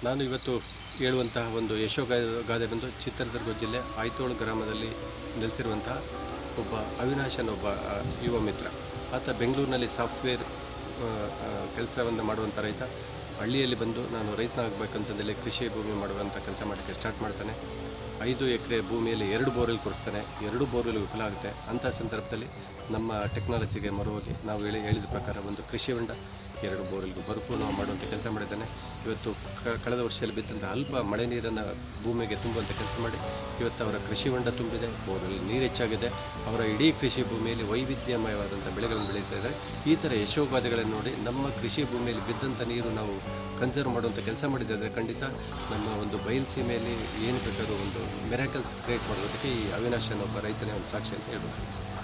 ನಾನು ಇವತ್ತು ಹೇಳುವಂತಹ ಒಂದು ಯಶೋಗಾದೆ ಗಾದೆ ಬಂದು ಚಿತ್ರದುರ್ಗ ಜಿಲ್ಲೆ ಆಯ್ತೋಳು ಗ್ರಾಮದಲ್ಲಿ ನೆಲೆಸಿರುವಂತಹ ಒಬ್ಬ ಅವಿನಾಶ್ ಅನ್ನೋ ಒಬ್ಬ ಆ, ಯುವ ಮಿತ್ರ ಆತ ಬೆಂಗಳೂರಿನಲ್ಲಿ ಸಾಫ್ಟ್ವೇರ್ ಕೆಲಸವನ್ನು ಮಾಡುವಂಥ ರೈತ ಹಳ್ಳಿಯಲ್ಲಿ ಬಂದು ನಾನು ರೈತನಾಗಬೇಕಂತಂದೇಳಿ ಕೃಷಿ ಭೂಮಿ ಮಾಡುವಂಥ ಕೆಲಸ ಮಾಡೋಕ್ಕೆ ಸ್ಟಾರ್ಟ್ ಮಾಡ್ತಾನೆ ಐದು ಎಕರೆ ಭೂಮಿಯಲ್ಲಿ ಎರಡು ಬೋರ್ವೆಲ್ ಕೊಡಿಸ್ತಾನೆ ಎರಡು ಬೋರ್ವೆಲ್ ವಿಫಲ ಆಗುತ್ತೆ ಅಂಥ ಸಂದರ್ಭದಲ್ಲಿ ನಮ್ಮ ಟೆಕ್ನಾಲಜಿಗೆ ಮರುವಾಗಿ ನಾವು ಹೇಳಿ ಹೇಳಿದ ಪ್ರಕಾರ ಒಂದು ಕೃಷಿ ಹೊಂಡ ಎರಡು ಬೋರ್ವೆಲ್ಗೂ ಬರುಕು ನಾವು ಮಾಡುವಂಥ ಕೆಲಸ ಮಾಡಿದ್ದಾನೆ ಇವತ್ತು ಕ- ಕಳೆದ ವರ್ಷದಲ್ಲಿ ಬಿದ್ದಂಥ ಅಲ್ಪ ಮಳೆ ನೀರನ್ನು ಭೂಮಿಗೆ ತುಂಬುವಂಥ ಕೆಲಸ ಮಾಡಿ ಇವತ್ತು ಅವರ ಕೃಷಿ ಹೊಂಡ ತುಂಬಿದೆ ಬೋರ್ವೆಲ್ ನೀರು ಹೆಚ್ಚಾಗಿದೆ ಅವರ ಇಡೀ ಕೃಷಿ ಭೂಮಿಯಲ್ಲಿ ವೈವಿಧ್ಯಮಯವಾದಂಥ ಬೆಳೆಗಳನ್ನು ಬೆಳೀತಾ ಇದ್ದಾರೆ ಈ ಥರ ಯಶೋಗಾಥೆಗಳನ್ನು ನೋಡಿ ನಮ್ಮ ಕೃಷಿ ಭೂಮಿಯಲ್ಲಿ ಬಿದ್ದಂಥ ನೀರು ನಾವು ಕನ್ಸರ್ವ್ ಮಾಡುವಂಥ ಕೆಲಸ ಮಾಡಿದ್ದಾದರೆ ಖಂಡಿತ ನಮ್ಮ ಒಂದು ಬಯಲು ಸೀಮೆಯಲ್ಲಿ ಏನು ಬೇಕಾದ್ರೂ ಒಂದು ಮೆರಾಕಲ್ಸ್ ಕ್ರಿಯೇಟ್ ಮಾಡೋದಕ್ಕೆ ಈ ಅವಿನಾಶ್ ಅನ್ನೋ ಒಬ್ಬ ರೈತನೇ ಒಂದು ಸಾಕ್ಷಿ ಅಂತ ಹೇಳ್ಬೋದು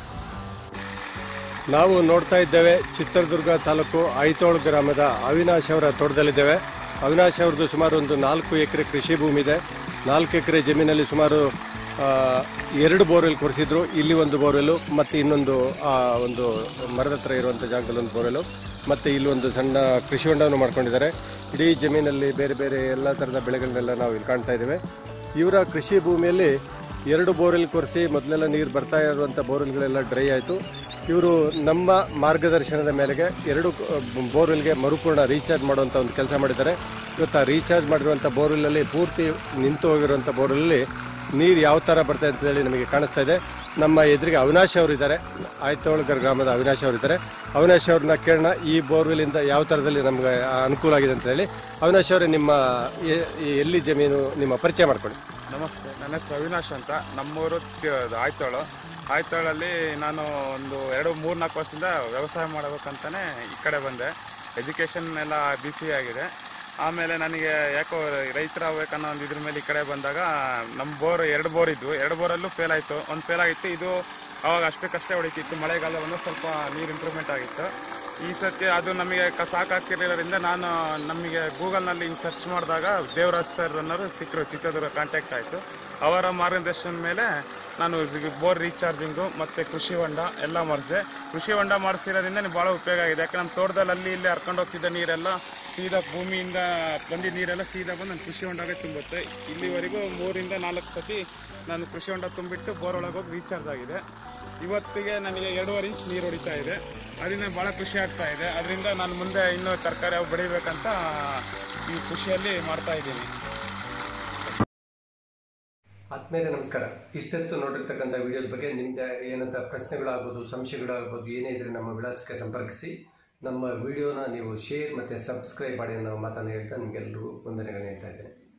ನಾವು ನೋಡ್ತಾ ಇದ್ದೇವೆ ಚಿತ್ರದುರ್ಗ ತಾಲೂಕು ಐತೋಳು ಗ್ರಾಮದ ಅವಿನಾಶ್ ಅವರ ತೋಟದಲ್ಲಿದ್ದೇವೆ ಅವಿನಾಶ್ ಅವ್ರದ್ದು ಸುಮಾರು ಒಂದು ನಾಲ್ಕು ಎಕರೆ ಕೃಷಿ ಭೂಮಿ ಇದೆ ನಾಲ್ಕು ಎಕರೆ ಜಮೀನಲ್ಲಿ ಸುಮಾರು ಆ, ಎರಡು ಬೋರ್ವೆಲ್ ಕೊರೆಸಿದ್ರು ಇಲ್ಲಿ ಒಂದು ಬೋರ್ವೆಲ್ಲು ಮತ್ತು ಇನ್ನೊಂದು ಆ, ಒಂದು ಮರದ ಹತ್ರ ಇರುವಂಥ ಜಾಗದಲ್ಲಿ ಒಂದು ಬೋರ್ವೆಲ್ಲು ಮತ್ತು ಇಲ್ಲಿ ಒಂದು ಸಣ್ಣ ಕೃಷಿ ಹೊಂಡವನ್ನು ಮಾಡ್ಕೊಂಡಿದ್ದಾರೆ ಇಡೀ ಜಮೀನಲ್ಲಿ ಬೇರೆ ಬೇರೆ ಎಲ್ಲ ಥರದ ಬೆಳೆಗಳನ್ನೆಲ್ಲ ನಾವು ಇಲ್ಲಿ ಕಾಣ್ತಾ ಇದ್ದೇವೆ ಇವರ ಕೃಷಿ ಭೂಮಿಯಲ್ಲಿ ಎರಡು ಬೋರ್ವೆಲ್ ಕೊರೆಸಿ ಮೊದಲೆಲ್ಲ ನೀರು ಬರ್ತಾ ಇರುವಂಥ ಬೋರ್ವೆಲ್ಗಳೆಲ್ಲ ಡ್ರೈ ಆಯಿತು ಇವರು ನಮ್ಮ ಮಾರ್ಗದರ್ಶನದ ಮೇರೆಗೆ ಎರಡು ಬೋರ್ವೆಲ್ಗೆ ಮರುಪೂರ್ಣ ರೀಚಾರ್ಜ್ ಮಾಡುವಂಥ ಒಂದು ಕೆಲಸ ಮಾಡಿದ್ದಾರೆ ಇವತ್ತು ಆ ರೀಚಾರ್ಜ್ ಮಾಡಿರುವಂಥ ಬೋರ್ವೆಲ್ಲಲ್ಲಿ ಪೂರ್ತಿ ನಿಂತು ಹೋಗಿರುವಂಥ ಬೋರ್ವೆಲ್ಲಲ್ಲಿ ನೀರು ಯಾವ ಥರ ಬರ್ತಾ ಅಂತ ಹೇಳಿ ನಮಗೆ ಕಾಣಿಸ್ತಾ ಇದೆ ನಮ್ಮ ಎದುರಿಗೆ ಅವಿನಾಶ್ ಅವರು ಇದ್ದಾರೆ ಆಯ್ತೋಳ್ಗರ್ ಗ್ರಾಮದ ಅವಿನಾಶ್ ಅವರು ಇದ್ದಾರೆ ಅವಿನಾಶ್ ಅವ್ರನ್ನ ಕೇಳೋಣ ಈ ಬೋರ್ವೆಲಿಂದ ಯಾವ ಥರದಲ್ಲಿ ನಮಗೆ ಅನುಕೂಲ ಆಗಿದೆ ಅಂತ ಹೇಳಿ ಅವಿನಾಶ್ ಅವರೇ ನಿಮ್ಮ ಎ- ಎಲ್ಲಿ ಜಮೀನು ನಿಮ್ಮ ಪರಿಚಯ ಮಾಡ್ಕೊಳ್ಳಿ ನಮಸ್ತೆ ನನ್ನ ಹೆಸರು ಅವಿನಾಶ್ ಅಂತ ನಮ್ಮೂರು ತಿ- ಆಯ್ತಾಳು ಆಯ್ತಾಳಲ್ಲಿ ನಾನು ಒಂದು ಎರಡು ಮೂರು ನಾಲ್ಕು ವರ್ಷದಿಂದ ವ್ಯವಸಾಯ ಮಾಡಬೇಕಂತಾನೆ ಈ ಕಡೆ ಬಂದೆ ಎಜುಕೇಷನ್ ಎಲ್ಲ ಬಿ ಸಿ ಆಗಿದೆ ಆಮೇಲೆ ನನಗೆ ಯಾಕೋ ರೈತರಾಗಬೇಕನ್ನೋ ಒಂದು ಇದ್ರ ಮೇಲೆ ಈ ಕಡೆ ಬಂದಾಗ ನಮ್ಮ ಬೋರ್ ಎರಡು ಬೋರ್ ಇದ್ವು ಎರಡು ಬೋರಲ್ಲೂ ಫೇಲ್ ಆಯಿತು ಒಂದು ಫೇಲ್ ಆಗಿತ್ತು ಇದು ಅವಾಗ ಅಷ್ಟಕ್ಕಷ್ಟೇ ಹೊಡಿತಿತ್ತು ಮಳೆಗಾಲ ಬಂದು ಸ್ವಲ್ಪ ನೀರು ಇಂಪ್ರೂವ್ಮೆಂಟ್ ಆಗಿತ್ತು ಈ ಸತಿ ಅದು ನಮಗೆ ಕ- ಸಾಕಾಗ್ತಿರೋದ್ರಿಂದ ನಾನು ನಮಗೆ ಗೂಗಲ್ನಲ್ಲಿ ಹಿಂಗೆ ಸರ್ಚ್ ಮಾಡಿದಾಗ ದೇವರಾಜ್ ಸರ್ ಅನ್ನೋರು ಸಿಕ್ಕರು ಚಿತ್ರದುರ್ಗ ಕಾಂಟ್ಯಾಕ್ಟ್ ಆಯಿತು ಅವರ ಮಾರ್ಗದರ್ಶನ ಮೇಲೆ ನಾನು ಇದು ಬೋರ್ ರೀಚಾರ್ಜಿಂಗು ಮತ್ತು ಕೃಷಿ ಹೊಂಡ ಎಲ್ಲ ಮಾಡಿಸಿದೆ ಕೃಷಿ ಹೊಂಡ ಮಾಡಿಸಿರೋದ್ರಿಂದ ನನಗೆ ಭಾಳ ಉಪಯೋಗ ಆಗಿದೆ ಯಾಕಂದ್ರೆ ನಮ್ಮ ತೋಟದಲ್ಲಿ ಅಲ್ಲಿ ಇಲ್ಲಿ ಹರ್ಕೊಂಡು ಹೋಗ್ತಿದ್ದ ನೀರೆಲ್ಲ ಸೀದಾ ಭೂಮಿಯಿಂದ ಬಂದಿದ್ದ ನೀರೆಲ್ಲ ಸೀದಾ ಬಂದು ನನ್ನ ಕೃಷಿ ಹೊಂಡವೇ ತುಂಬುತ್ತೆ ಇಲ್ಲಿವರೆಗೂ ಮೂರಿಂದ ನಾಲ್ಕು ಸತಿ ನಾನು ಕೃಷಿ ಹೊಂಡ ತುಂಬಿಟ್ಟು ಬೋರ್ ಒಳಗೆ ಹೋಗಿ ರೀಚಾರ್ಜ್ ಆಗಿದೆ ಇವತ್ತಿಗೆ ನನಗೆ ಎರಡೂವರೆ ಇಂಚ್ ನೀರು ಹೊಡಿತಾ ಇದೆ ಅದರಿಂದ ಭಾಳ ಖುಷಿ ಆಗ್ತಾ ಇದೆ ಅದರಿಂದ ನಾನು ಮುಂದೆ ಇನ್ನೂ ತರಕಾರಿ ಅವು ಬೆಳಿಬೇಕಂತ ಈ ಖುಷಿಯಲ್ಲಿ ಮಾಡ್ತಾ ಇದ್ದೀನಿ ಆತ್ಮೇಲೆ ನಮಸ್ಕಾರ ಇಷ್ಟೊತ್ತು ನೋಡಿರ್ತಕ್ಕಂಥ ವಿಡಿಯೋದ ಬಗ್ಗೆ ನಿಮ್ದು ಏನಂತ ಪ್ರಶ್ನೆಗಳಾಗ್ಬೋದು ಸಂಶಯಗಳಾಗ್ಬೋದು ಏನೇ ಇದ್ರೆ ನಮ್ಮ ವಿಳಾಸಕ್ಕೆ ಸಂಪರ್ಕಿಸಿ ನಮ್ಮ ವಿಡಿಯೋನ ನೀವು ಶೇರ್ ಮತ್ತು ಸಬ್ಸ್ಕ್ರೈಬ್ ಮಾಡಿ ಅನ್ನೋ ಮಾತನ್ನು ಹೇಳ್ತಾ ನಿಮಗೆಲ್ಲರಿಗೂ ವಂದನೆಗಳನ್ನ ಹೇಳ್ತಾ ಇದ್ದೇನೆ